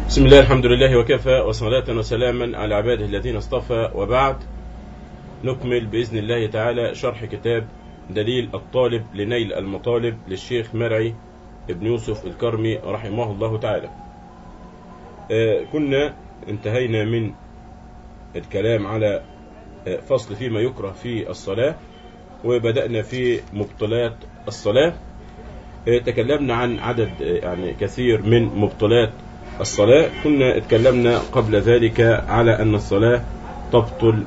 بسم الله الحمد لله وكفى وصلاة وسلاما على عباده الذين اصطفى وبعد نكمل بإذن الله تعالى شرح كتاب دليل الطالب لنيل المطالب للشيخ مرعي ابن يوسف الكرمي رحمه الله تعالى آه، كنا انتهينا من الكلام على آه، فصل فيما يكره في الصلاة وبدأنا في مبطلات الصلاة آه، تكلمنا عن عدد آه، يعني كثير من مبطلات الصلاة كنا اتكلمنا قبل ذلك على أن الصلاة تبطل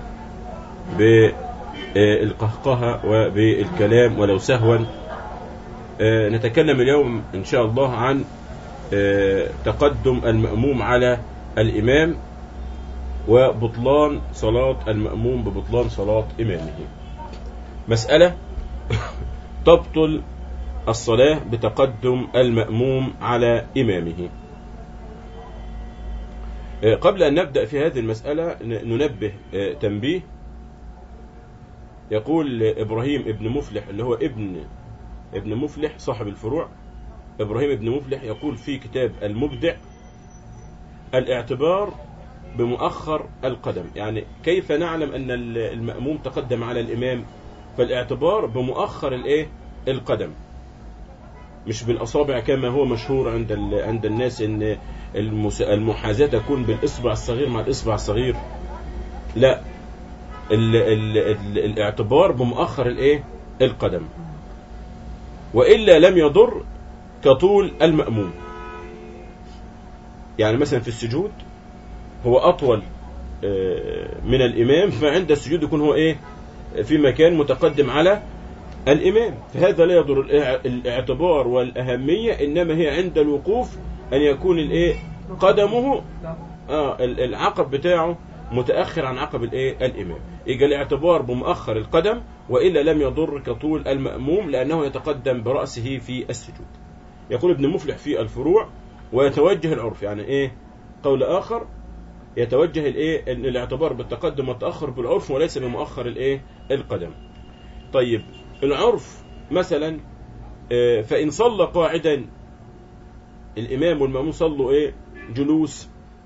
بالقهقهة وبالكلام ولو سهوا آه، نتكلم اليوم إن شاء الله عن آه، تقدم المأموم على الإمام وبطلان صلاة المأموم ببطلان صلاة إمامه مسألة تبطل الصلاة بتقدم المأموم على إمامه آه، قبل أن نبدأ في هذه المسألة ن- ننبه آه، تنبيه يقول إبراهيم ابن مفلح اللي هو ابن ابن مفلح صاحب الفروع إبراهيم ابن مفلح يقول في كتاب المبدع الاعتبار بمؤخر القدم يعني كيف نعلم أن ال- المأموم تقدم على الإمام فالاعتبار بمؤخر الايه القدم مش بالاصابع كما هو مشهور عند ال- عند الناس ان المس- المحاذاه تكون بالاصبع الصغير مع الاصبع الصغير لا ال ال ال الاعتبار بمؤخر الايه القدم والا لم يضر كطول الماموم يعني مثلا في السجود هو اطول آه، من الامام فعند السجود يكون هو ايه في مكان متقدم على الإمام فهذا لا يضر الإع- الاعتبار والأهمية إنما هي عند الوقوف أن يكون الإيه قدمه آه ال- العقب بتاعه متأخر عن عقب الإيه الإمام يجي الاعتبار بمؤخر القدم وإلا لم يضر كطول المأموم لأنه يتقدم برأسه في السجود يقول ابن مفلح في الفروع ويتوجه العرف يعني إيه قول آخر يتوجه الإيه إن الاعتبار بالتقدم والتأخر بالعرف وليس بمؤخر الإيه القدم طيب العرف مثلا آه، فإن صلى قاعدا الإمام والمأموم صلوا إيه جلوس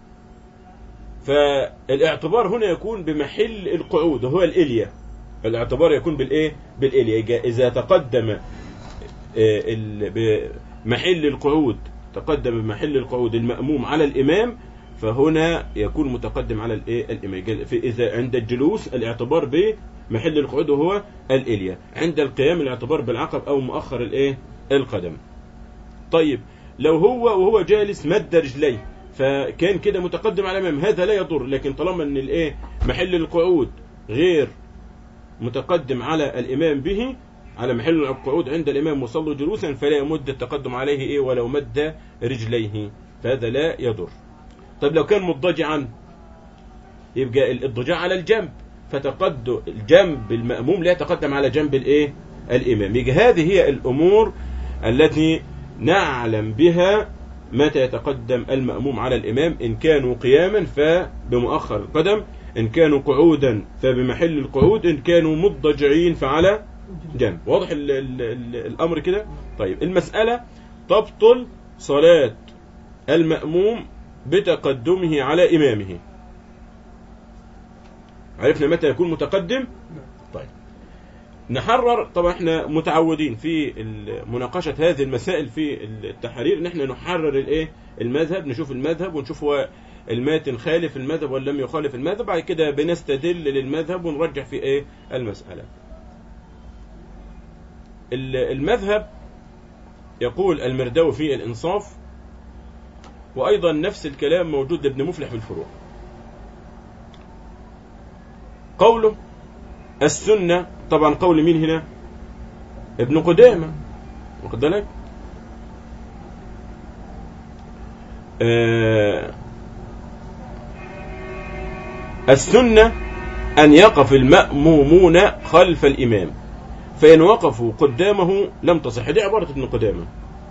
فالاعتبار هنا يكون بمحل القعود وهو الإلية الاعتبار يكون بالإيه بالإلية إذا- إذا تقدم آه، ال- بمحل القعود تقدم بمحل القعود المأموم على الإمام فهنا يكون متقدم على الايه الامام في اذا عند الجلوس الاعتبار بمحل القعود وهو الاليه عند القيام الاعتبار بالعقب او مؤخر الايه القدم طيب لو هو وهو جالس مد رجليه فكان كده متقدم على الامام هذا لا يضر لكن طالما ان الايه محل القعود غير متقدم على الامام به على محل القعود عند الامام وصلوا جلوسا فلا يمد التقدم عليه ايه ولو مد رجليه فهذا لا يضر طيب لو كان مضطجعا يبقى الاضطجاع على الجنب فتقدم الجنب المأموم لا يتقدم على جنب الايه الامام يبقى هذه هي الامور التي نعلم بها متى يتقدم المأموم على الامام ان كانوا قياما فبمؤخر القدم ان كانوا قعودا فبمحل القعود ان كانوا مضطجعين فعلى جنب واضح ال ال ال الامر كده طيب المسألة تبطل صلاة المأموم بتقدمه على إمامه عرفنا متى يكون متقدم طيب نحرر طبعا احنا متعودين في مناقشة هذه المسائل في التحرير ان احنا نحرر الايه المذهب نشوف المذهب ونشوف هو الماتن خالف المذهب ولا لم يخالف المذهب بعد كده بنستدل للمذهب ونرجح في ايه المسألة ال- المذهب يقول المرداوي في الإنصاف وأيضا نفس الكلام موجود لابن مفلح في الفروع قوله السنة طبعا قول مين هنا ابن قدامة واخد بالك آه السنة أن يقف المأمومون خلف الإمام فإن وقفوا قدامه لم تصح دي عبارة ابن قدامة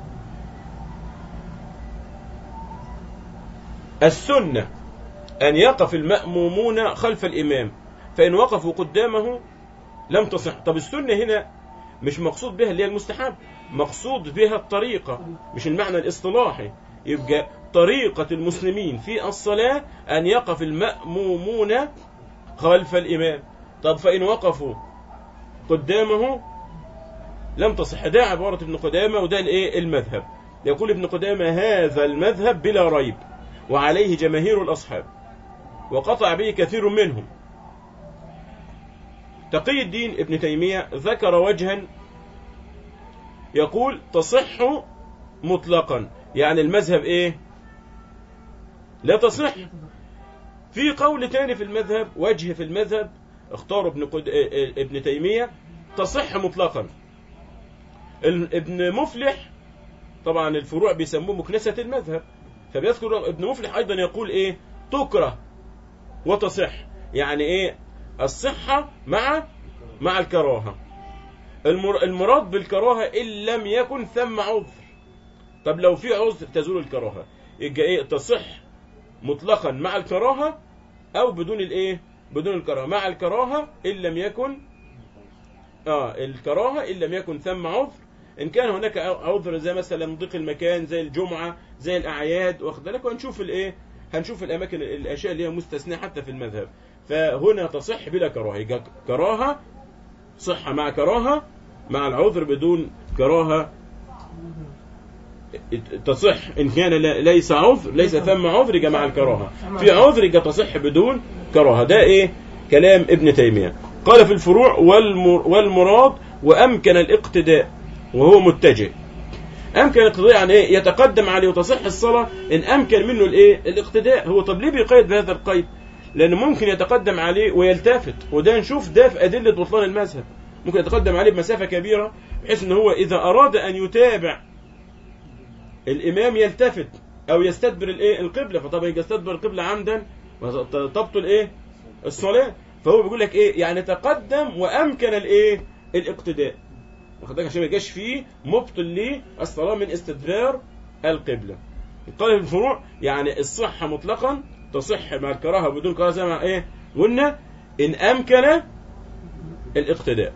السنة أن يقف المأمومون خلف الإمام فإن وقفوا قدامه لم تصح طب السنة هنا مش مقصود بها اللي هي المستحب مقصود بها الطريقة مش المعنى الاصطلاحي يبقى طريقة المسلمين في الصلاة أن يقف المأمومون خلف الإمام طب فإن وقفوا قدامه لم تصح ده عبارة ابن قدامة وده الايه المذهب يقول ابن قدامة هذا المذهب بلا ريب وعليه جماهير الأصحاب وقطع به كثير منهم تقي الدين ابن تيمية ذكر وجها يقول تصح مطلقا يعني المذهب ايه لا تصح في قول تاني في المذهب وجه في المذهب اختار ابن قد... ابن تيمية تصح مطلقا ال- ابن مفلح طبعا الفروع بيسموه مكنسة المذهب فبيذكر ابن مفلح ايضا يقول ايه تكره وتصح يعني ايه الصحة مع مع الكراهة المر... المراد بالكراهة ان لم يكن ثم عذر طب لو في عذر تزول الكراهة يبقى ايه تصح مطلقا مع الكراهة او بدون الايه بدون الكراهة مع الكراهة ان لم يكن اه الكراهة ان لم يكن ثم عذر ان كان هناك عذر زي مثلا ضيق المكان زي الجمعة زي الاعياد واخد بالك وهنشوف الايه هنشوف الاماكن الاشياء اللي هي مستثناه حتى في المذهب فهنا تصح بلا كراهه يبقى كراهه صحه مع كراهه مع العذر بدون كراهه تصح ان كان لا- ليس عذر ليس ثم عذر يبقى مع الكراهه في عذر يبقى تصح بدون كراهه ده ايه كلام ابن تيميه قال في الفروع والمر والمراد وامكن الاقتداء وهو متجه امكن الاقتداء يعني ايه يتقدم عليه وتصح الصلاه ان امكن منه الايه الاقتداء هو طب ليه بيقيد بهذا القيد لانه ممكن يتقدم عليه ويلتفت وده نشوف ده في ادله بطلان المذهب ممكن يتقدم عليه بمسافه كبيره بحيث ان هو اذا اراد ان يتابع الامام يلتفت او يستدبر الايه القبله فطبعا يستدبر القبله عمدا تبطل ايه الصلاه فهو بيقول لك ايه يعني تقدم وامكن الايه الاقتداء واخد بالك عشان ما يجاش فيه مبطل للصلاه من استدبار القبله قال في الفروع يعني الصحه مطلقا تصح مع الكراهه بدون كراهه زي ما ايه قلنا ان امكن الاقتداء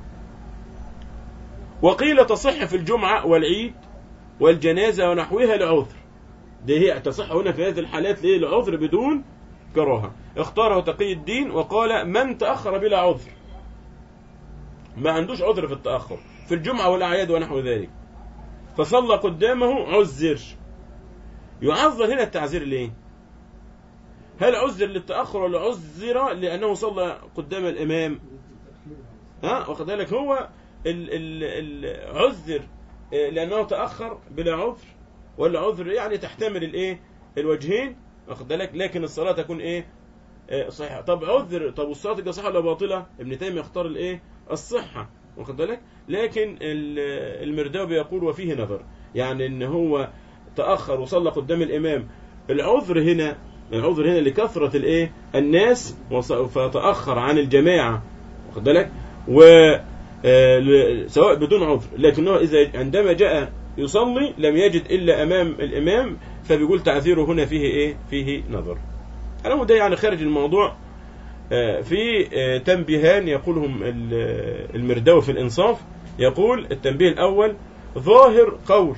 وقيل تصح في الجمعه والعيد والجنازه ونحوها لعذر دي هي تصح هنا في هذه الحالات ليه لعذر بدون كراهه اختاره تقي الدين وقال من تاخر بلا عذر ما عندوش عذر في التاخر في الجمعه والاعياد ونحو ذلك فصلى قدامه عذر يعذر هنا التعذير ليه هل عذر للتاخر ولا عذر لانه صلى قدام الامام ها واخد بالك هو ال- ال- العذر آه، لانه تاخر بلا عذر ولا عذر يعني تحتمل الايه الوجهين واخد بالك لكن الصلاه تكون ايه آه، صحيحه طب عذر طب والصلاه تبقى صحيحه ولا باطله ابن تيميه يختار الايه الصحه واخد بالك لكن ال- المرداوي يقول وفيه نظر يعني ان هو تاخر وصلى قدام الامام العذر هنا العذر هنا لكثره الايه الناس وص- فتاخر عن الجماعه واخد بالك و آه، ل- سواء بدون عذر لكنه اذا عندما جاء يصلي لم يجد الا امام الامام فبيقول تعذيره هنا فيه ايه فيه نظر انا ده يعني خارج الموضوع آه، في آه، تنبيهان يقولهم ال- المرداوي في الانصاف يقول التنبيه الاول ظاهر قول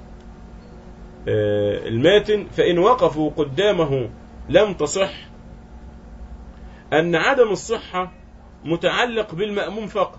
آه، الماتن فان وقفوا قدامه لم تصح ان عدم الصحه متعلق بالماموم فقط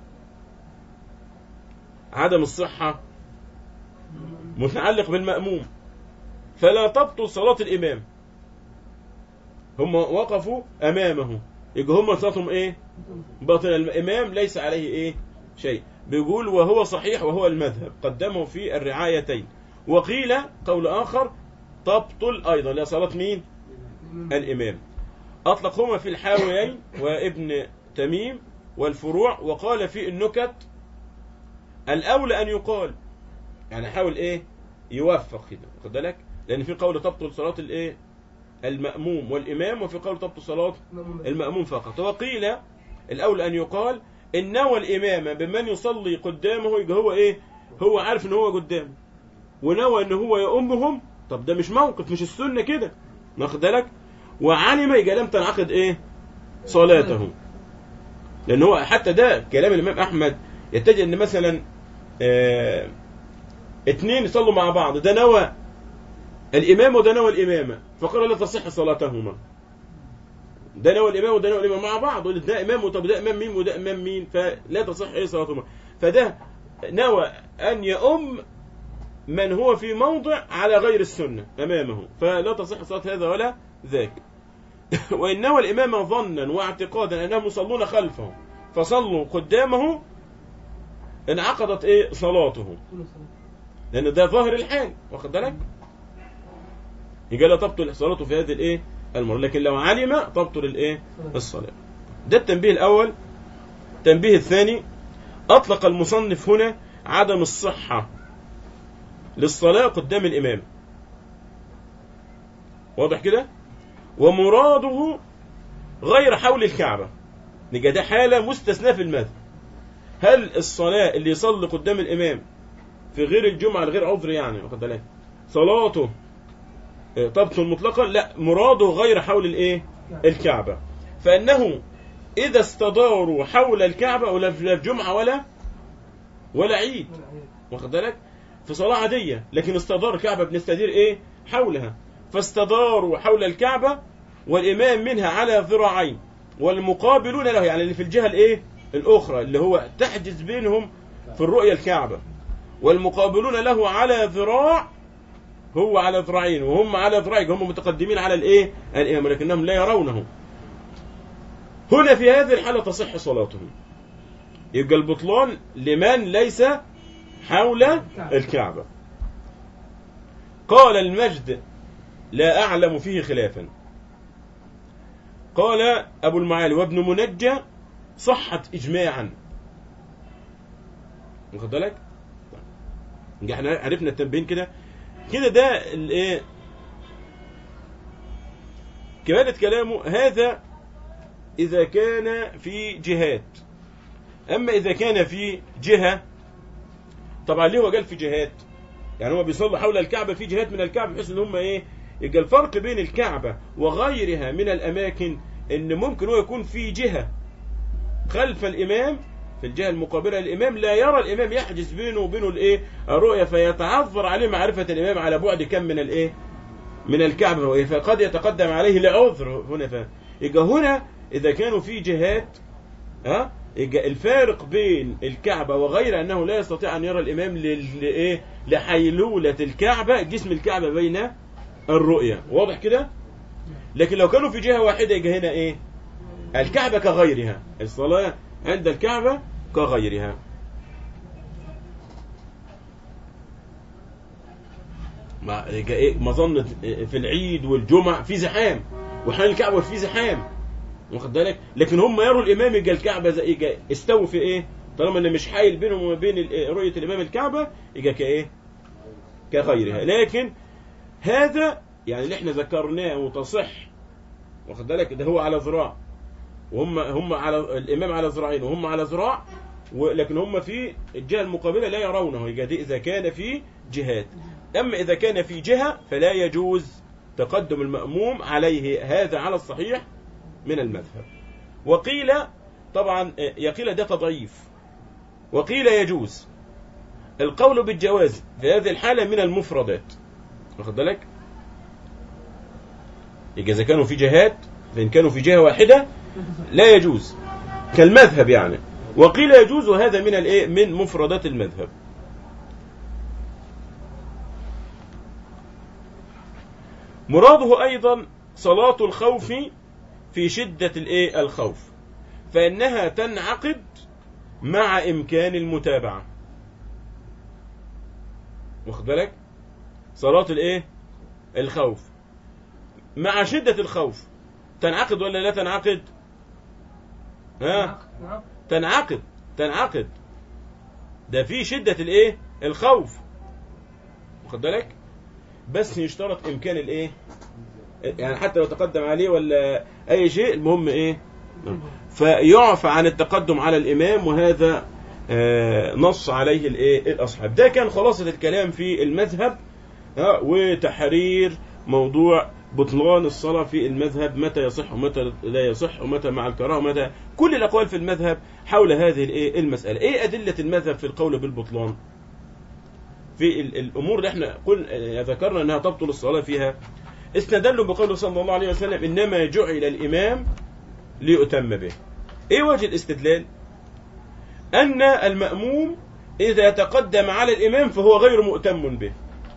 عدم الصحه متعلق بالماموم فلا تبطل صلاه الامام هم وقفوا امامه يبقى هم صلاتهم ايه باطل الامام ليس عليه ايه شيء بيقول وهو صحيح وهو المذهب قدمه في الرعايتين وقيل قول اخر تبطل ايضا لا صلاه مين الامام اطلقهما في الحاويين وابن تميم والفروع وقال في النكت الاولى ان يقال يعني حاول ايه يوفق كده واخد بالك لان في قول تبطل صلاه الايه المأموم والإمام وفي قول تبطل صلاة المأموم فقط وقيل الأول أن يقال إن نوى الإمام بمن يصلي قدامه يبقى هو إيه هو عارف إن هو قدامه ونوى إن هو يؤمهم طب ده مش موقف مش السنة كده واخد بالك وعلم يبقى لم تنعقد إيه صلاته لأن هو حتى ده كلام الإمام أحمد يتجه إن مثلا آه اتنين يصلوا مع بعض ده نوى الإمام وده نوى الإمامة فقال لا تصح صلاتهما ده نوى الإمام وده نوى الإمام مع بعض يقول ده إمام طب ده إمام مين وده إمام مين فلا تصح إيه صلاتهما فده نوى أن يؤم من هو في موضع على غير السنة أمامه فلا تصح صلاة هذا ولا ذاك وإن نوى الإمام ظنا واعتقادا أنهم يصلون خلفه فصلوا قدامه انعقدت إيه صلاته لأن ده ظاهر الحال واخد بالك يبقى لا تبطل صلاته في هذه الإيه المرة لكن لو علم تبطل الإيه الصلاة ده التنبيه الأول التنبيه الثاني أطلق المصنف هنا عدم الصحة للصلاة قدام الإمام واضح كده ومراده غير حول الكعبة نجا ده حالة مستثناة في المذهب هل الصلاة اللي يصلي قدام الإمام في غير الجمعة لغير عذر يعني واخد بالك صلاته آه، تبطل مطلقا لا مراده غير حول الايه الكعبة فإنه إذا استداروا حول الكعبة ولا في جمعة ولا ولا عيد واخد بالك في صلاة عادية لكن استدار الكعبة بنستدير ايه حولها فاستداروا حول الكعبة والإمام منها على ذراعين والمقابلون له يعني اللي في الجهة الايه الأخرى اللي هو تحجز بينهم في الرؤية الكعبة والمقابلون له على ذراع هو على ذراعين وهم على ذراعين هم متقدمين على الايه الإمام ولكنهم لا يرونه هنا في هذه الحالة تصح صلاتهم يبقى البطلان لمن ليس حول الكعبة قال المجد لا أعلم فيه خلافا قال أبو المعالي وابن منجى صحت إجماعا واخد بالك؟ طيب. احنا عرفنا التنبين كده كده ده الايه كمالة كلامه هذا إذا كان في جهات أما إذا كان في جهة طبعا ليه هو قال في جهات يعني هو بيصلوا حول الكعبة في جهات من الكعبة بحيث ان هم ايه يبقى الفرق بين الكعبة وغيرها من الأماكن ان ممكن هو يكون في جهة خلف الإمام في الجهة المقابلة للإمام لا يرى الإمام يحجز بينه وبينه الإيه الرؤية فيتعذر عليه معرفة الإمام على بعد كم من الإيه من الكعبة وإيه فقد يتقدم عليه لعذر هنا ف... يبقى هنا إذا كانوا في جهات ها يبقى الفارق بين الكعبة وغير أنه لا يستطيع أن يرى الإمام لل- لإيه لحيلولة الكعبة جسم الكعبة بين الرؤية واضح كده لكن لو كانوا في جهة واحدة يبقى هنا إيه الكعبة كغيرها الصلاة عند الكعبة كغيرها مع يبقى إيه مظنة في العيد والجمع في زحام وحال الكعبة في زحام واخد بالك لكن هم يروا الامام يبقى الكعبه زي يبقى استووا في ايه طالما ان مش حايل بينهم وما بين ال- رؤيه الامام الكعبه يبقى كايه كغيرها لكن هذا يعني اللي احنا ذكرناه وتصح واخد بالك ده هو على ذراع وهم هم على الامام على ذراعين وهم على ذراع ولكن هم في الجهه المقابله لا يرونه يبقى دي اذا كان في جهات اما اذا كان في جهه فلا يجوز تقدم الماموم عليه هذا على الصحيح من المذهب وقيل طبعا يقيل ده تضعيف وقيل يجوز القول بالجواز في هذه الحالة من المفردات واخد بالك يبقى إذا كانوا في جهات فإن كانوا في جهة واحدة لا يجوز كالمذهب يعني وقيل يجوز وهذا من الايه من مفردات المذهب مراده أيضا صلاة الخوف في شدة الايه الخوف فإنها تنعقد مع إمكان المتابعة واخد بالك صلاة الايه الخوف مع شدة الخوف تنعقد ولا لا تنعقد ها تنعقد تنعقد ده في شدة الايه الخوف واخد بالك بس يشترط امكان الايه يعني حتى لو تقدم عليه ولا اي شيء المهم ايه فيعفى عن التقدم على الامام وهذا آه، نص عليه الايه الاصحاب ده كان خلاصه الكلام في المذهب ها، وتحرير موضوع بطلان الصلاة في المذهب متى يصح ومتى لا يصح ومتى مع الكراهة ومتى كل الأقوال في المذهب حول هذه الإيه المسألة إيه أدلة المذهب في القول بالبطلان في ال- الامور اللي احنا قل ذكرنا انها تبطل الصلاه فيها استدلوا بقوله صلى الله عليه وسلم انما جعل الامام ليؤتم به ايه وجه الاستدلال ان الماموم اذا تقدم على الامام فهو غير مؤتم به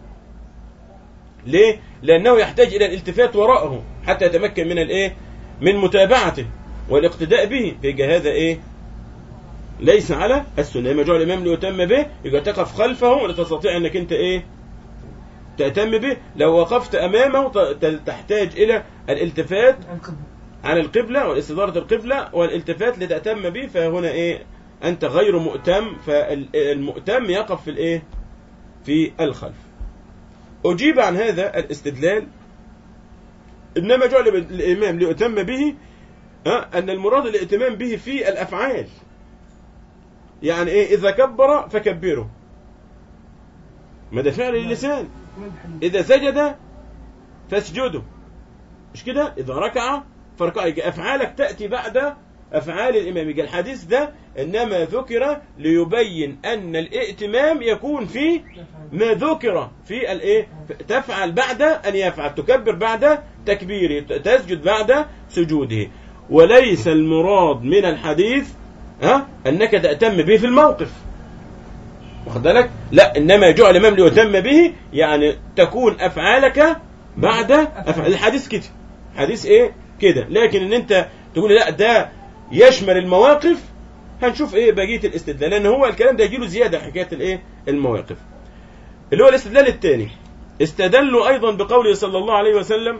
ليه لانه يحتاج الى الالتفات وراءه حتى يتمكن من الايه من متابعته والاقتداء به فيجي هذا ايه ليس على السنه لما جعل الامام ليؤتم به يبقى تقف خلفه ولا تستطيع انك انت ايه تهتم به لو وقفت امامه ت- ت- تحتاج الى الالتفات القبلة عن القبلة والاستدارة القبلة والالتفات لتأتم به فهنا ايه انت غير مؤتم فالمؤتم يقف في الايه في الخلف اجيب عن هذا الاستدلال انما جعل الامام ليؤتم به ها، ان المراد الائتمام به في الافعال يعني ايه اذا كبر فكبره ما ده فعل اللسان إذا سجد فاسجدوا مش كده إذا ركع فاركع يجي أفعالك تأتي بعد أفعال الإمام يجي الحديث ده إنما ذكر ليبين أن الائتمام يكون في ما ذكر في الإيه تفعل بعد أن يفعل تكبر بعد تكبيره تسجد بعد سجوده وليس المراد من الحديث ها أنك تأتم به في الموقف واخد بالك لا انما جعل الامام ليتم به يعني تكون افعالك بعد أفعال الحديث كده حديث ايه كده لكن ان انت تقول لا ده يشمل المواقف هنشوف ايه بقيه الاستدلال لان هو الكلام ده يجيله زياده حكايه الايه المواقف اللي هو الاستدلال الثاني استدلوا ايضا بقوله صلى الله عليه وسلم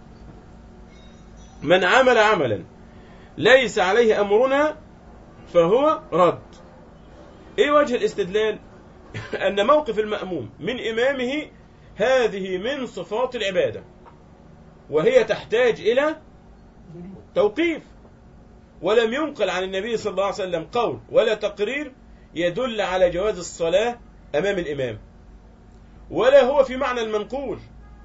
من عمل عملا ليس عليه امرنا فهو رد ايه وجه الاستدلال ان موقف المأموم من امامه هذه من صفات العبادة وهي تحتاج الى توقيف ولم ينقل عن النبي صلى الله عليه وسلم قول ولا تقرير يدل على جواز الصلاة امام الامام ولا هو في معنى المنقول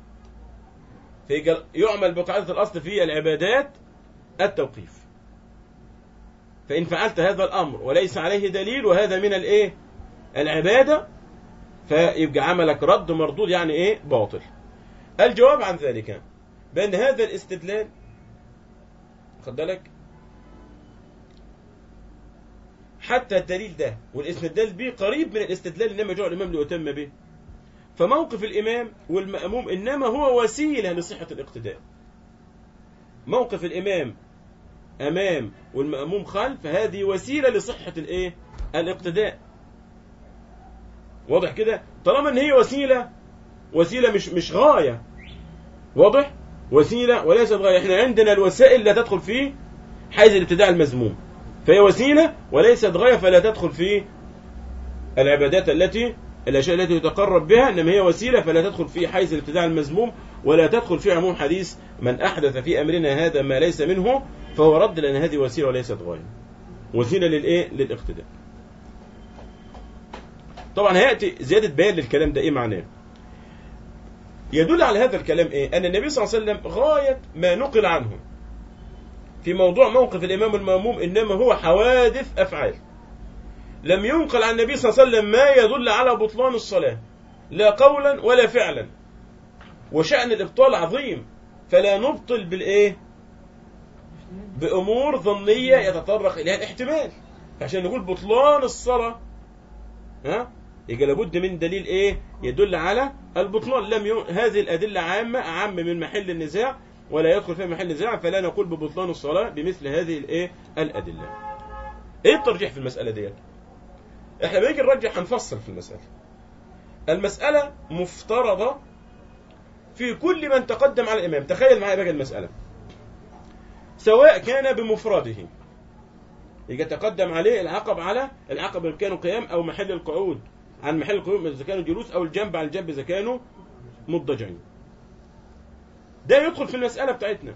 في يعمل بقاعدة الاصل في العبادات التوقيف فإن فعلت هذا الأمر وليس عليه دليل وهذا من الإيه؟ العبادة فيبقى عملك رد مردود يعني إيه؟ باطل. الجواب عن ذلك بأن هذا الاستدلال خد بالك حتى الدليل ده والاستدلال به قريب من الاستدلال انما جاء الامام ليتم به فموقف الامام والماموم انما هو وسيله لصحه الاقتداء موقف الامام امام والماموم خلف هذه وسيله لصحه الايه الاقتداء واضح كده طالما ان هي وسيله وسيله مش مش غايه واضح وسيله وليست غايه احنا عندنا الوسائل لا تدخل في حيز الابتداع المذموم فهي وسيله وليست غايه فلا تدخل في العبادات التي الاشياء التي يتقرب بها انما هي وسيله فلا تدخل في حيز الابتداع المذموم ولا تدخل في عموم حديث من احدث في امرنا هذا ما ليس منه فهو رد لان هذه وسيله وليست غايه وسيله للايه للاقتداء طبعا هياتي زياده بيان للكلام ده ايه معناه يدل على هذا الكلام ايه ان النبي صلى الله عليه وسلم غايه ما نقل عنه في موضوع موقف الامام الماموم انما هو حوادث افعال لم ينقل عن النبي صلى الله عليه وسلم ما يدل على بطلان الصلاه لا قولا ولا فعلا وشأن الإبطال عظيم فلا نبطل بالإيه بأمور ظنية يتطرق إليها الاحتمال عشان نقول بطلان الصلاة ها يبقى لابد من دليل إيه يدل على البطلان لم ي... هذه الأدلة عامة أعم من محل النزاع ولا يدخل فيها محل النزاع فلا نقول ببطلان الصلاة بمثل هذه الإيه الأدلة إيه الترجيح في المسألة ديت إحنا بنيجي نرجح هنفصل في المسألة المسألة مفترضة في كل من تقدم على الإمام تخيل معايا بقى المسألة سواء كان بمفرده يبقى تقدم عليه العقب على العقب إن كانوا قيام أو محل القعود عن محل القعود إذا كانوا جلوس أو الجنب على الجنب إذا كانوا مضجعين ده يدخل في المسألة بتاعتنا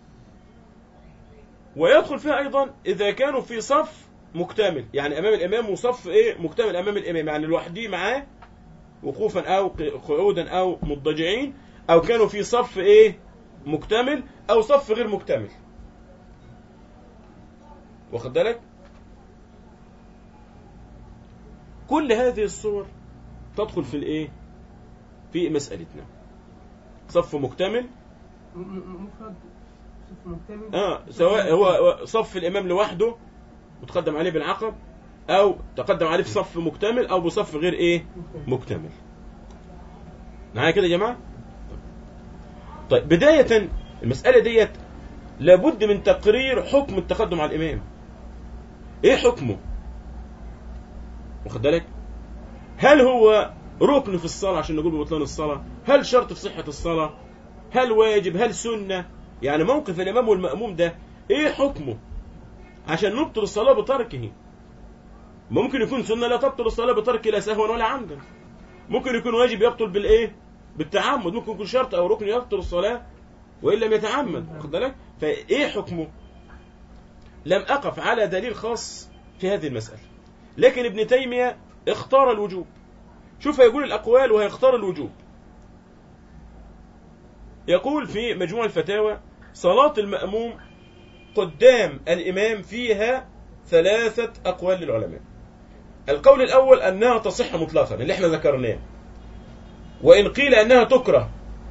ويدخل فيها أيضا إذا كانوا في صف مكتمل يعني أمام الإمام وصف إيه مكتمل أمام الإمام يعني لوحده معاه وقوفا أو قعودا أو مضجعين أو كانوا في صف إيه مكتمل أو صف غير مكتمل واخد بالك كل هذه الصور تدخل في الايه في مسألتنا صف مكتمل م- م- مفرد صف مكتمل اه سواء هو صف الامام لوحده متقدم عليه بالعقب او تقدم عليه في صف مكتمل او بصف غير ايه مكتمل. مكتمل معايا كده يا جماعه طيب بدايه المساله ديت لابد من تقرير حكم التقدم على الامام ايه حكمه واخد بالك هل هو ركن في الصلاه عشان نقول ببطلان الصلاه هل شرط في صحه الصلاه هل واجب هل سنه يعني موقف الامام والماموم ده ايه حكمه عشان نبطل الصلاه بتركه ممكن يكون سنه لا تبطل الصلاه بتركه لا سهوا ولا عمدا ممكن يكون واجب يبطل بالايه بالتعمد ممكن يكون شرط او ركن يبطل الصلاه وان لم يتعمد واخد بالك فايه حكمه لم اقف على دليل خاص في هذه المساله لكن ابن تيميه اختار الوجوب شوف هيقول الاقوال وهيختار الوجوب يقول في مجموع الفتاوى صلاة المأموم قدام الإمام فيها ثلاثة أقوال للعلماء القول الأول أنها تصح مطلقا اللي احنا ذكرناه وإن قيل أنها تكره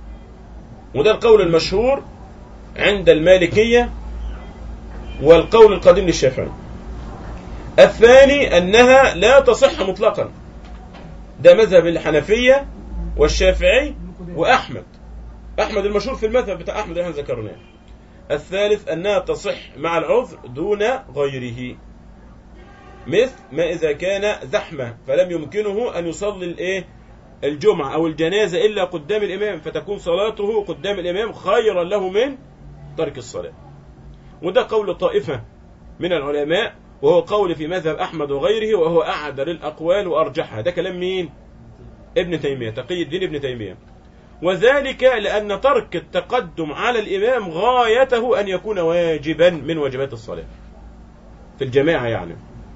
وده القول المشهور عند المالكية والقول القديم للشافعي الثاني أنها لا تصح مطلقا ده مذهب الحنفية والشافعي وأحمد أحمد المشهور في المذهب بتاع أحمد اللي احنا ذكرناه الثالث أنها تصح مع العذر دون غيره مثل ما إذا كان زحمة فلم يمكنه أن يصلي الإيه الجمعة أو الجنازة إلا قدام الإمام فتكون صلاته قدام الإمام خيرا له من ترك الصلاة وده قول طائفة من العلماء وهو قول في مذهب أحمد وغيره وهو أعدل الأقوال وأرجحها ده كلام مين ابن تيمية تقي الدين ابن تيمية وذلك لأن ترك التقدم على الإمام غايته أن يكون واجبا من واجبات الصلاة في الجماعة يعني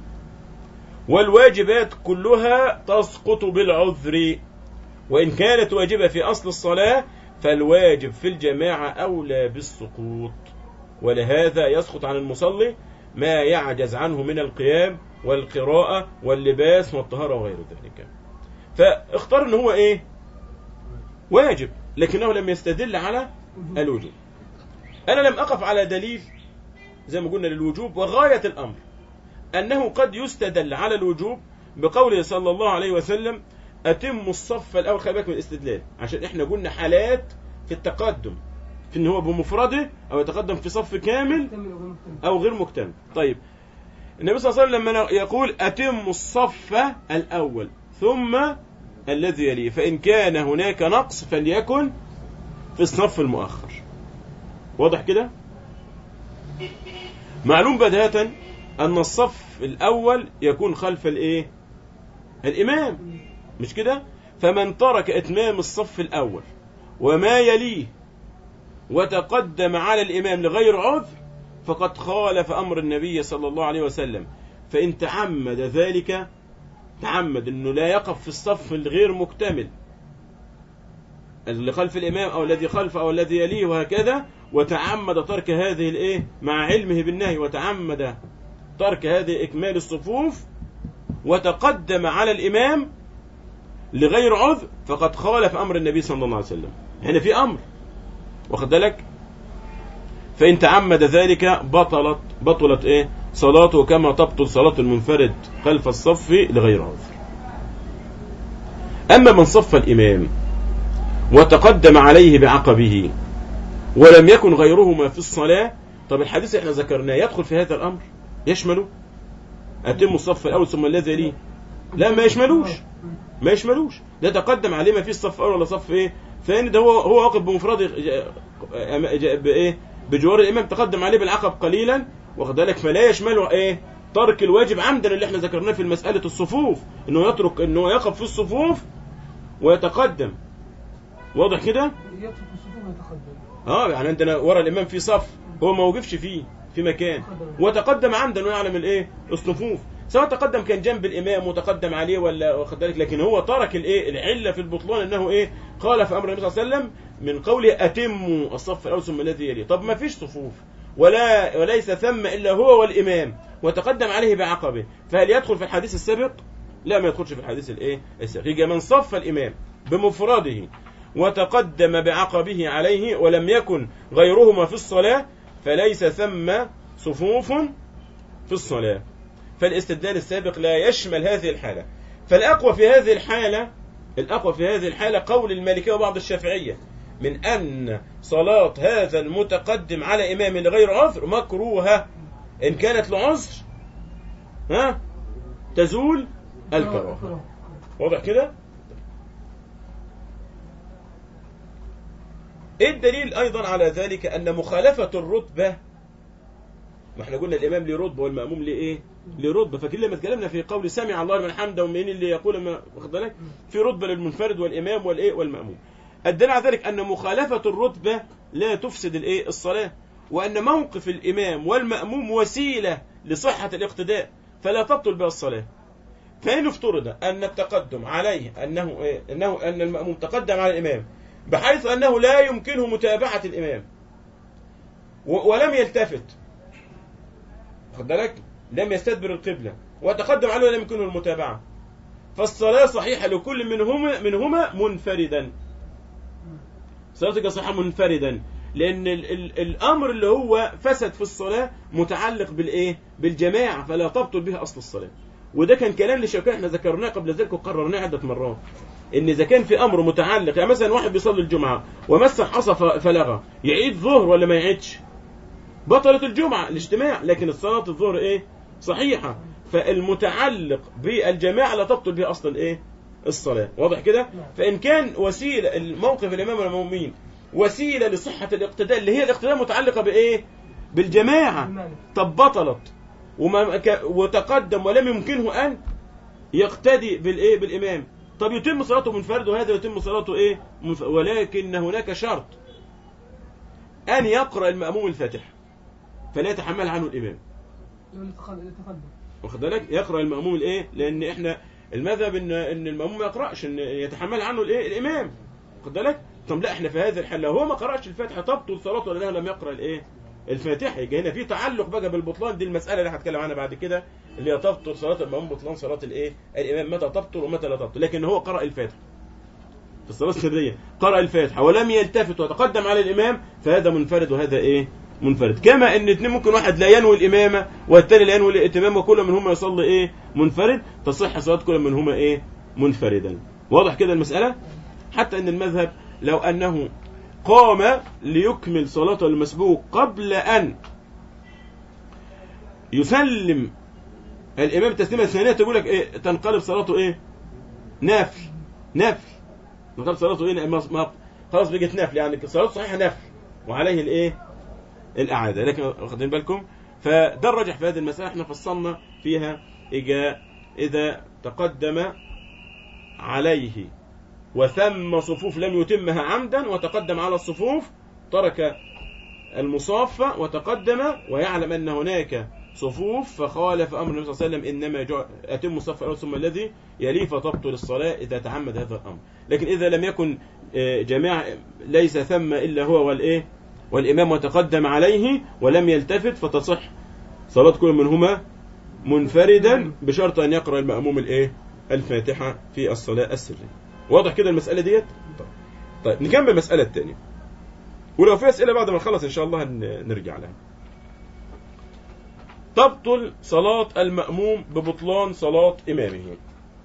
والواجبات كلها تسقط بالعذر وإن كانت واجبة في أصل الصلاة فالواجب في الجماعة أولى بالسقوط ولهذا يسقط عن المصلي ما يعجز عنه من القيام والقراءة واللباس والطهارة وغير ذلك فاختار ان هو ايه واجب لكنه لم يستدل على الوجوب انا لم اقف على دليل زي ما قلنا للوجوب وغاية الامر انه قد يستدل على الوجوب بقوله صلى الله عليه وسلم اتم الصف الاول خلي بالك من الاستدلال عشان احنا قلنا حالات في التقدم في ان هو بمفرده او يتقدم في صف كامل مكتمل أو غير مكتمل. أو غير مكتمل طيب النبي صلى الله عليه وسلم لما يقول أتم الصف الأول ثم الذي يليه فإن كان هناك نقص فليكن في الصف المؤخر واضح كده معلوم بداية أن الصف الأول يكون خلف الإيه الإمام مش كده فمن ترك إتمام الصف الأول وما يليه وتقدم على الإمام لغير عذر فقد خالف أمر النبي صلى الله عليه وسلم فإن تعمد ذلك تعمد أنه لا يقف في الصف الغير مكتمل اللي خلف الإمام أو الذي خلفه أو الذي يليه وهكذا وتعمد ترك هذه الإيه مع علمه بالنهي وتعمد ترك هذه إكمال الصفوف وتقدم على الإمام لغير عذر فقد خالف أمر النبي صلى الله عليه وسلم هنا في أمر واخد بالك فإن تعمد ذلك بطلت بطلت إيه صلاته كما تبطل صلاة المنفرد خلف الصف لغير عذر أما من صف الإمام وتقدم عليه بعقبه ولم يكن غيرهما في الصلاة طب الحديث احنا ذكرناه يدخل في هذا الأمر يشمله أتم الصف الأول ثم الذي يليه لا ما يشملوش ما يشملوش ده تقدم عليه ما فيش صف أول ولا صف إيه ثاني ده هو هو واقف بمفرده ج- ج- بايه بجوار الامام تقدم عليه بالعقب قليلا واخد بالك فلا يشمله ايه ترك الواجب عمدا اللي احنا ذكرناه في مساله الصفوف انه يترك انه يقف في الصفوف ويتقدم واضح كده يترك الصفوف ويتقدم اه يعني عندنا ورا الامام في صف هو ما وقفش فيه في مكان وتقدم عمدا ويعلم الايه الصفوف سواء تقدم كان جنب الامام وتقدم عليه ولا واخد بالك لكن هو ترك الايه العله في البطلان انه ايه قال في امر النبي صلى الله عليه وسلم من قوله اتموا الصف الاول ثم الذي يليه طب ما فيش صفوف ولا وليس ثم الا هو والامام وتقدم عليه بعقبه فهل يدخل في الحديث السابق لا ما يدخلش في الحديث الايه السابق يجي من صف الامام بمفرده وتقدم بعقبه عليه ولم يكن غيرهما في الصلاه فليس ثم صفوف في الصلاه فالاستدلال السابق لا يشمل هذه الحاله فالاقوى في هذه الحاله الاقوى في هذه الحاله قول المالكيه وبعض الشافعيه من ان صلاه هذا المتقدم على امام لغير عذر مكروهه ان كانت لعذر ها تزول الكراهه واضح كده ايه الدليل ايضا على ذلك ان مخالفه الرتبه ما احنا قلنا الامام ليه رتبه والماموم ليه ايه ليه رتبه فاكرين لما اتكلمنا في قول سمع الله لمن حمده ومين اللي يقول ما واخد بالك في رتبه للمنفرد والامام والايه والماموم الدليل على ذلك ان مخالفه الرتبه لا تفسد الايه الصلاه وان موقف الامام والماموم وسيله لصحه الاقتداء فلا تبطل بها الصلاه فإن افترض أن التقدم عليه أنه إيه؟ أنه أن المأموم تقدم على الإمام بحيث أنه لا يمكنه متابعة الإمام و- ولم يلتفت خد بالك لم يستدبر القبلة وتقدم عليه ولم يمكنه المتابعة فالصلاة صحيحة لكل منهما منهما منفردا صلاتك صحيحة منفردا لأن ال ال الأمر اللي هو فسد في الصلاة متعلق بالإيه؟ بالجماعة فلا تبطل به أصل الصلاة وده كان كلام لشوكان احنا ذكرناه قبل ذلك وقررناه عدة مرات ان اذا كان في امر متعلق يعني مثلا واحد بيصلي الجمعه ومسح حصى ف- فلغى يعيد ظهر ولا ما يعيدش بطلت الجمعه الاجتماع لكن الصلاه الظهر ايه صحيحه فالمتعلق بالجماعه لا تبطل به اصلا ايه الصلاه واضح كده فان كان وسيله الموقف الامام والمؤمنين وسيله لصحه الاقتداء اللي هي الاقتداء متعلقه بايه بالجماعه المالك. طب بطلت وما ك- وتقدم ولم يمكنه ان يقتدي بالايه بالامام طب يتم صلاته منفرد وهذا يتم صلاته ايه منف... ولكن هناك شرط ان يقرا الماموم الفاتحه فلا يتحمل عنه الامام يقول يتقدم يتقدم. واخد بالك يقرا الماموم الايه لان احنا المذهب ان ان الماموم ما يقراش ان يتحمل عنه الايه الامام واخد بالك طب لا احنا في هذه الحاله لو هو ما قراش الفاتحه تبطل صلاته ولا لم يقرا الايه الفاتحه يبقى هنا في تعلق بقى بالبطلان دي المساله اللي هتكلم عنها بعد كده اللي هي تبطل صلاه الماموم بطلان صلاه الايه الامام متى تبطل ومتى لا تبطل لكن هو قرا الفاتحه في الصلاه السريه قرا الفاتحه ولم يلتفت وتقدم على الامام فهذا منفرد وهذا ايه منفرد كما ان اتنين ممكن واحد لا ينوي الامامه والثاني لا ينوي الائتمام وكل منهما يصلي ايه منفرد تصح صلاه كل منهما ايه منفردا واضح كده المساله حتى ان المذهب لو انه قام ليكمل صلاته المسبوق قبل ان يسلم الامام التسليمه الثانيه تقول لك ايه تنقلب صلاته ايه نافل نافل تنقلب صلاته ايه ما- ما- خلاص بقت نافل يعني صلاته صحيحه نافل وعليه الايه الاعاده لكن واخدين بالكم فده الرجح في هذه المساله احنا فصلنا فيها إجا اذا تقدم عليه وثم صفوف لم يتمها عمدا وتقدم على الصفوف ترك المصافة وتقدم ويعلم أن هناك صفوف فخالف أمر النبي صلى الله عليه وسلم إنما يجع... أتم الصف الأول ثم الذي يليه فتبطل الصلاة إذا تعمد هذا الأمر لكن إذا لم يكن آه، جماعة ليس ثم إلا هو والإيه والإمام وتقدم عليه ولم يلتفت فتصح صلاة كل منهما منفردا بشرط أن يقرأ المأموم الإيه الفاتحة في الصلاة السرية واضح كده المسألة ديت طيب, طيب نكمل المسألة الثانية ولو في أسئلة بعد ما نخلص إن شاء الله هن- نرجع لها تبطل صلاة المأموم ببطلان صلاة إمامه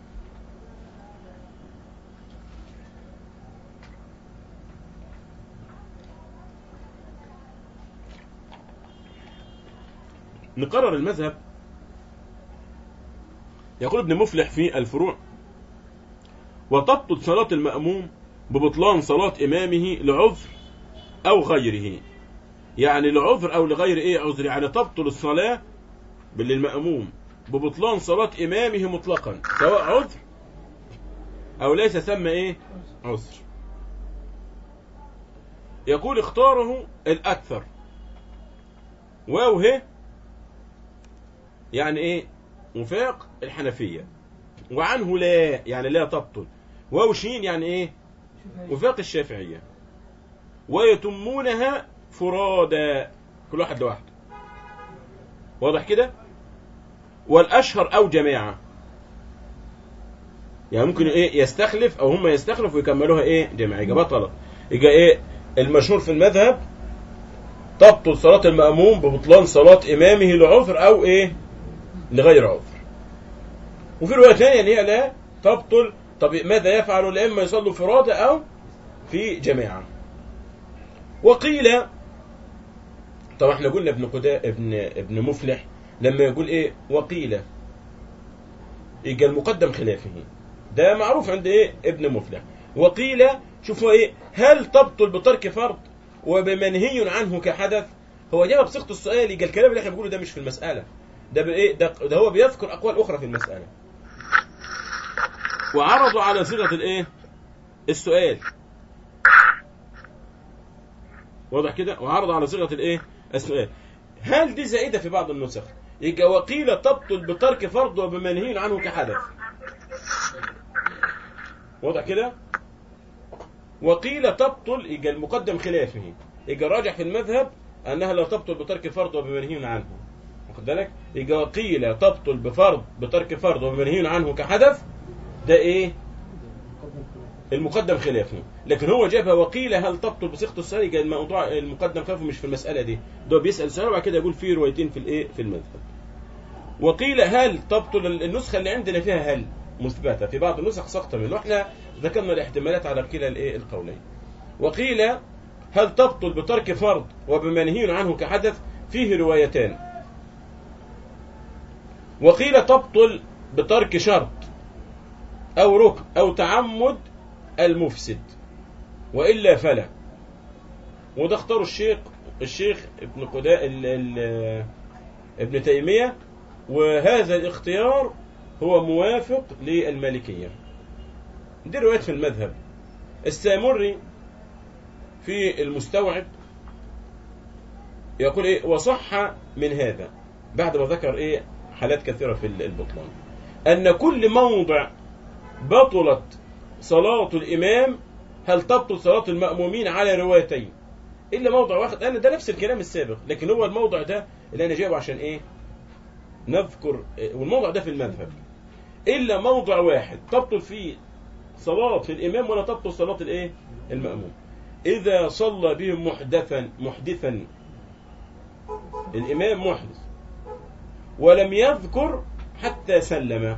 نقرر المذهب يقول ابن مفلح في الفروع وتبطل صلاة المأموم ببطلان صلاة إمامه لعذر أو غيره يعني لعذر أو لغير إيه عذر يعني تبطل الصلاة للمأموم ببطلان صلاة إمامه مطلقا سواء عذر أو ليس ثم إيه عذر يقول اختاره الأكثر واو هي يعني إيه وفاق الحنفية وعنه لا يعني لا تبطل واو شين يعني إيه شوف هاي. وفاق الشافعية ويتمونها فرادا كل واحد لوحده واضح كده والأشهر أو جماعة يعني ممكن ايه يستخلف او هم يستخلفوا ويكملوها ايه جماعي يبقى بطلت يبقى ايه المشهور في المذهب تبطل صلاة المأموم ببطلان صلاة إمامه لعذر أو إيه لغير عذر وفي رواية ثانية اللي هي لا تبطل طب ماذا يفعل الأئمة يصلوا فرادى أو في جماعة وقيل طبعا احنا قلنا ابن قدا ابن ابن مفلح لما يقول ايه وقيل يبقى المقدم خلافه ده معروف عند ايه ابن مفلح وقيل شوفوا ايه هل تبطل بترك فرض وبمنهي عنه كحدث هو جاب بصيغه السؤال يبقى الكلام اللي احنا بنقوله ده مش في المساله ده بايه ده, ده هو بيذكر اقوال اخرى في المساله وعرضوا على صيغه الايه السؤال واضح كده وعرض على صيغه الايه السؤال هل دي زائده في بعض النسخ يبقى وقيل تبطل بترك فرض وبمنهي عنه كحدث واضح كده وقيل تبطل يبقى المقدم خلافه يبقى الراجح في المذهب انها لا تبطل بترك فرض وبمنهي عنه واخد بالك يبقى وقيل تبطل بفرض بترك فرض وبمنهي عنه كحدث ده ايه المقدم خلافه لكن هو جابها وقيل هل تبطل بصيغه السؤال يبقى الموضوع المقدم خلافه مش في المساله دي ده بيسال سؤال وبعد كده يقول في روايتين في الايه في المذهب وقيل هل تبطل النسخه اللي عندنا فيها هل مثبته في بعض النسخ سقط منه احنا ذكرنا الاحتمالات على كلا الايه القولين وقيل هل تبطل بترك فرض وبمنهي عنه كحدث فيه روايتان وقيل تبطل بترك شرط او ركن او تعمد المفسد والا فلا وده اختاره الشيخ الشيخ ابن قداء ال ال ابن تيميه وهذا الاختيار هو موافق للمالكيه دي روايات في المذهب السامري في المستوعب يقول ايه وصح من هذا بعد ما ذكر ايه حالات كثيره في البطلان ان كل موضع بطلت صلاة الإمام هل تبطل صلاة المأمومين على روايتين إلا موضع واحد أنا ده نفس الكلام السابق لكن هو الموضع ده اللي أنا جايبه عشان إيه نذكر والموضع ده في المذهب إلا موضع واحد تبطل فيه صلاة الإمام ولا تبطل صلاة الإيه المأموم إذا صلى بهم محدثا محدثا الإمام محدث ولم يذكر حتى سلم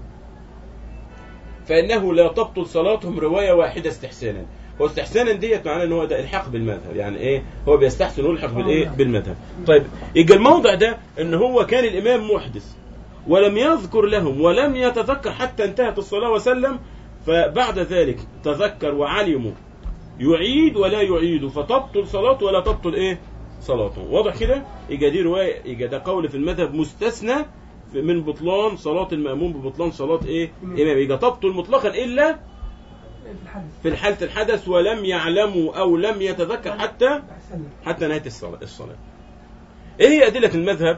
فإنه لا تبطل صلاتهم رواية واحدة استحسانا هو استحسانا ديت معناه ان هو ده الحاق بالمذهب يعني ايه هو بيستحسن ويلحق بالايه بالمذهب طيب يبقى الموضع ده ان هو كان الامام محدث ولم يذكر لهم ولم يتذكر حتى انتهت الصلاه وسلم فبعد ذلك تذكر وعلموا يعيد ولا يعيد فتبطل صلاته ولا تبطل ايه صلاته واضح كده يبقى دي روايه يبقى ده قول في المذهب مستثنى من بطلان صلاة المأموم ببطلان صلاة ايه إمام يبقى تبطل مطلقا إلا في الحدث في الحالة الحدث ولم يعلموا أو لم يتذكر حتى أحسن حتى نهاية الصلاة الصلاة إيه هي أدلة المذهب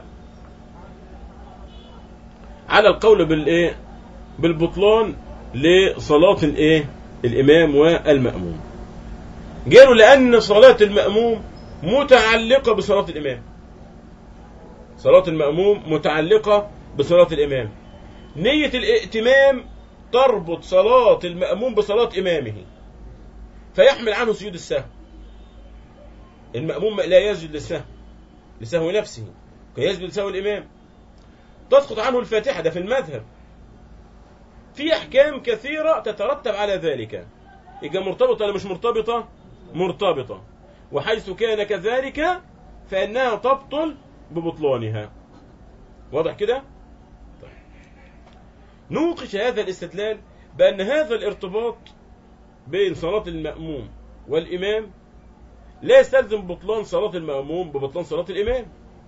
على القول بالإيه بالبطلان لصلاة الإيه الإمام والمأموم قالوا لأن صلاة المأموم متعلقة بصلاة الإمام صلاة المأموم متعلقة بصلاة الإمام نية الائتمام تربط صلاة المأموم بصلاة إمامه فيحمل عنه سجود السهو المأموم لا يسجد للسهو لسهو نفسه كيسجد لسهو الإمام تسقط عنه الفاتحة ده في المذهب في أحكام كثيرة تترتب على ذلك يبقى مرتبطة ولا مش مرتبطة مرتبطة وحيث كان كذلك فإنها تبطل ببطلانها واضح كده طيب. نوقش هذا الاستدلال بأن هذا الارتباط بين صلاة المأموم والإمام لا يستلزم بطلان صلاة المأموم ببطلان صلاة الإمام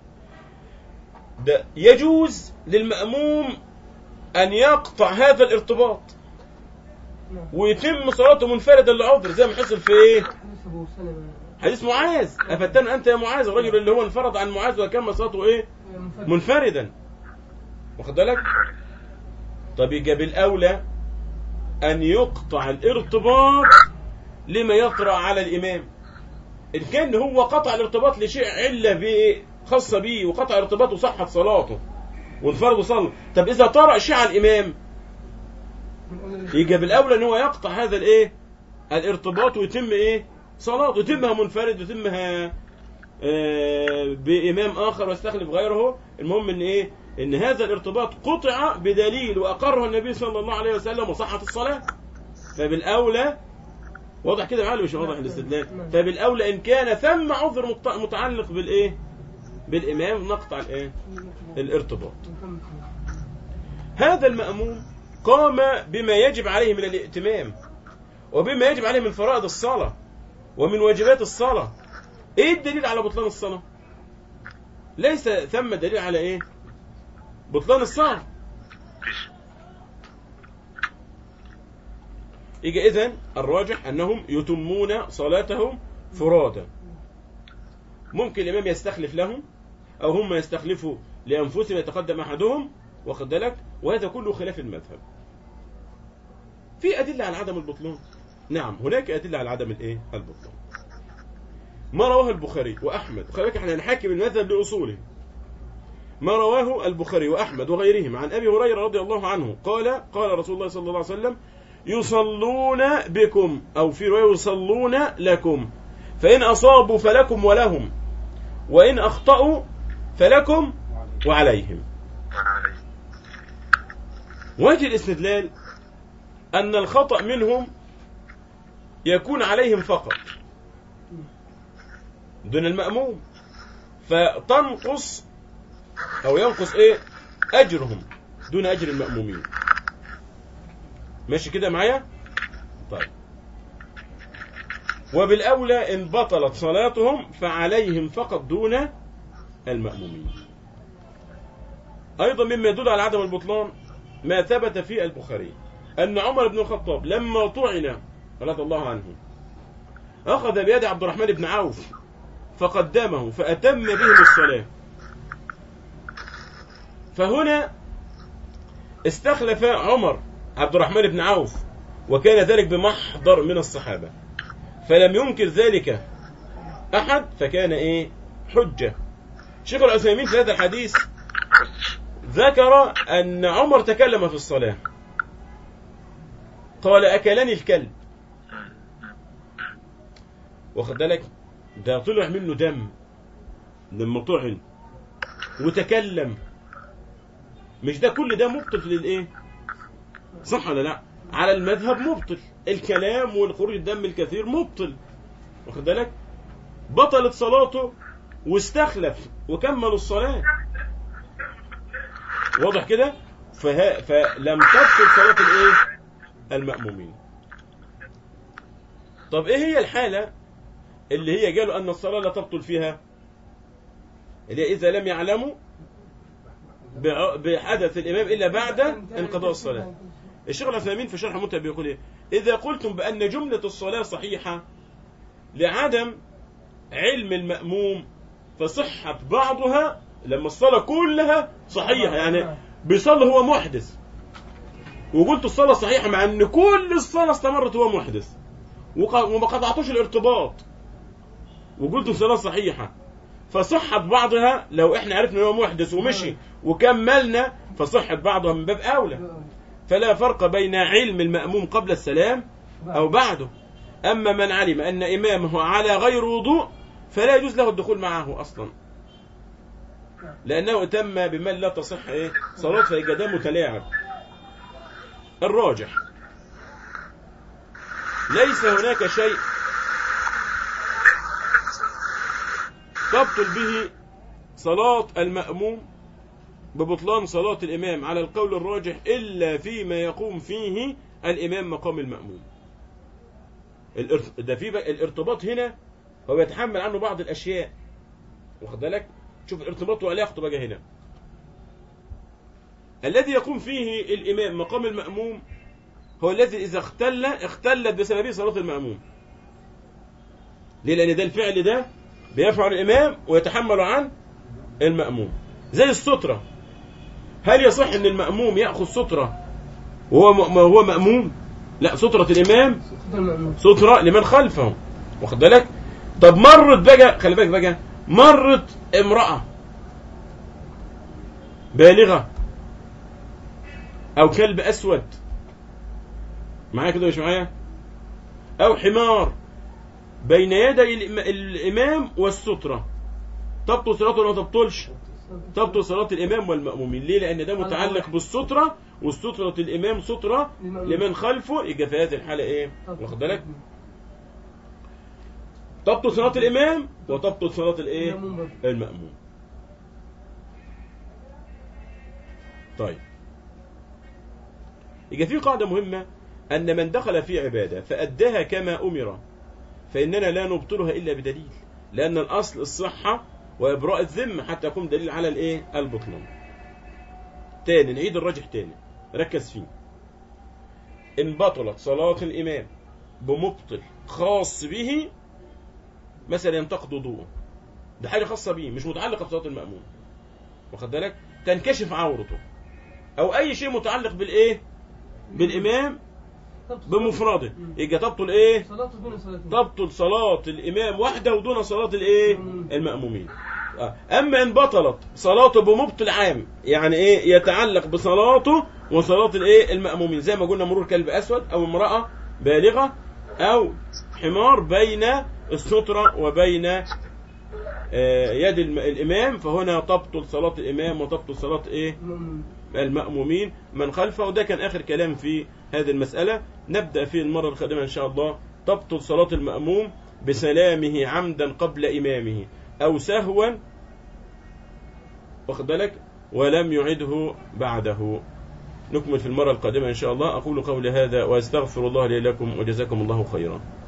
ده يجوز للمأموم أن يقطع هذا الارتباط نعم ويتم صلاته منفردا لعذر زي ما حصل في ايه؟ حديث أبو سلمة حديث معاذ أفتن أنت يا معاذ الرجل اللي هو انفرد عن معاذ وكان صلاته ايه؟ منفرد. منفردا واخد بالك؟ طب يبقى بالأولى أن يقطع الارتباط لما يطرأ على الإمام إن كان هو قطع الارتباط لشيء علة به خاصة به وقطع ارتباطه صحت صلاته وانفرد وصلى طب إذا طرأ شيء على الإمام من أولى يجي بالاولى ان هو يقطع هذا الايه الارتباط ويتم ايه صلاته يتمها منفرد يتمها آه، بامام اخر ويستخلف غيره المهم ان ايه ان هذا الارتباط قطع بدليل واقره النبي صلى الله عليه وسلم وصحه الصلاه فبالاولى واضح كده معلم مش واضح الاستدلال فبالاولى ان كان ثم عذر مت- متعلق بالايه بالامام نقطع الايه الارتباط هذا المأموم قام بما يجب عليه من الائتمام وبما يجب عليه من فرائض الصلاة ومن واجبات الصلاة ايه الدليل على بطلان الصلاة ليس ثم دليل على ايه بطلان الصلاة يجي اذن الراجح انهم يتمون صلاتهم فرادا ممكن الامام يستخلف لهم او هم يستخلفوا لانفسهم يتقدم احدهم واخد بالك وهذا كله خلاف المذهب في ادله على عدم البطلان نعم هناك ادله على عدم الايه البطلان ما رواه البخاري واحمد خلي بالك احنا هنحاكم المذهب لاصوله ما رواه البخاري واحمد وغيرهم عن ابي هريره رضي الله عنه قال قال رسول الله صلى الله عليه وسلم يصلون بكم او في روايه يصلون لكم فان اصابوا فلكم ولهم وان اخطاوا فلكم وعليهم وجه الاستدلال أن الخطأ منهم يكون عليهم فقط دون المأموم فتنقص أو ينقص إيه أجرهم دون أجر المأمومين ماشي كده معايا طيب وبالأولى إن بطلت صلاتهم فعليهم فقط دون المأمومين أيضا مما يدل على عدم البطلان ما ثبت في البخاري أن عمر بن الخطاب لما طعن رضي الله عنه أخذ بيد عبد الرحمن بن عوف فقدمه فأتم بهم الصلاة فهنا استخلف عمر عبد الرحمن بن عوف وكان ذلك بمحضر من الصحابة فلم ينكر ذلك أحد فكان إيه حجة شيخ العثيمين في هذا الحديث ذكر أن عمر تكلم في الصلاة قال أكلني الكلب واخد بالك ده طلع منه دم لما طعن وتكلم مش ده كل ده مبطل للايه صح ولا لا على المذهب مبطل الكلام والخروج الدم الكثير مبطل واخد بالك بطلت صلاته واستخلف وكمل الصلاه واضح كده فها فلم تبطل صلاة الايه المأمومين طب ايه هي الحالة اللي هي قالوا ان الصلاة لا تبطل فيها اللي هي اذا لم يعلموا بع- بحدث الامام الا بعد انقضاء الصلاة الشيخ العثيمين في شرح المتعب بيقول ايه اذا قلتم بان جملة الصلاة صحيحة لعدم علم المأموم فصحة بعضها لما الصلاة كلها صحيحة يعني بيصلي هو محدث وقلت الصلاة صحيحة مع ان كل الصلاة استمرت هو محدث وق- وما قطعتوش الارتباط وقلت الصلاة صحيحة فصحة بعضها لو احنا عرفنا ان هو محدث ومشي وكملنا فصحة بعضها من باب اولى فلا فرق بين علم المأموم قبل السلام او بعده اما من علم ان امامه على غير وضوء فلا يجوز له الدخول معه اصلا لأنه تم بمن لا تصح إيه صلاة فيبقى ده متلاعب الراجح ليس هناك شيء تبطل به صلاة المأموم ببطلان صلاة الإمام على القول الراجح إلا فيما يقوم فيه الإمام مقام المأموم الارت- ده في بقى الارتباط هنا هو يتحمل عنه بعض الأشياء واخد بالك شوف الارتباط وعلاقته بقى هنا الذي يقوم فيه الإمام مقام المأموم هو الذي إذا اختل اختلت بسببه صلاة المأموم ليه لأن ده الفعل ده بيفعل الإمام ويتحمل عن المأموم زي السترة هل يصح أن المأموم يأخذ سترة وهو م- هو مأموم لا سترة الإمام سترة لمن خلفه واخد بالك طب مرت بقى خلي بالك بقى مرت امرأة بالغة أو كلب أسود معايا كده مش معايا او حمار بين يدي الإم- الامام والستره تبطل صلاته ولا ما تبطلش تبطل صلاة الإمام والمأمومين ليه؟ لأن ده متعلق بالسترة وسترة الإمام سترة لمن خلفه يبقى في هذه الحالة إيه؟ واخد بالك؟ تبطل صلاة الإمام وتبطل صلاة الإيه؟ المأموم برضه. المأموم. طيب. يبقى في قاعدة مهمة أن من دخل في عبادة فأداها كما أمر فإننا لا نبطلها إلا بدليل لأن الأصل الصحة وإبراء الذمة حتى يكون دليل على الإيه؟ البطلان. تاني نعيد الراجح تاني ركز فيه. إن بطلت صلاة الإمام بمبطل خاص به مثلا ينتقد وضوءه ده حاجة خاصة بيه مش متعلقة بصلاة المأمون واخد بالك تنكشف عورته أو أي شيء متعلق بالإيه بالإمام تبطل بمفرده مم. يبقى تبطل إيه صلاته دون صلاته تبطل صلاة الإمام وحده دون صلاة الإيه مم. المأمومين آه. أما إن بطلت صلاته بمبطل عام يعني إيه يتعلق بصلاته وصلاة الإيه المأمومين زي ما قلنا مرور كلب أسود أو امرأة بالغة أو حمار بين السترة وبين آه، يد الم- الإمام فهنا تبطل صلاة الإمام وتبطل صلاة إيه المأموم. المأمومين من خلفه وده كان آخر كلام في هذه المسألة نبدأ في المرة القادمة إن شاء الله تبطل صلاة المأموم بسلامه عمدا قبل إمامه أو سهوا واخد بالك ولم يعده بعده نكمل في المرة القادمة إن شاء الله أقول قولي هذا وأستغفر الله لي لكم وجزاكم الله خيرا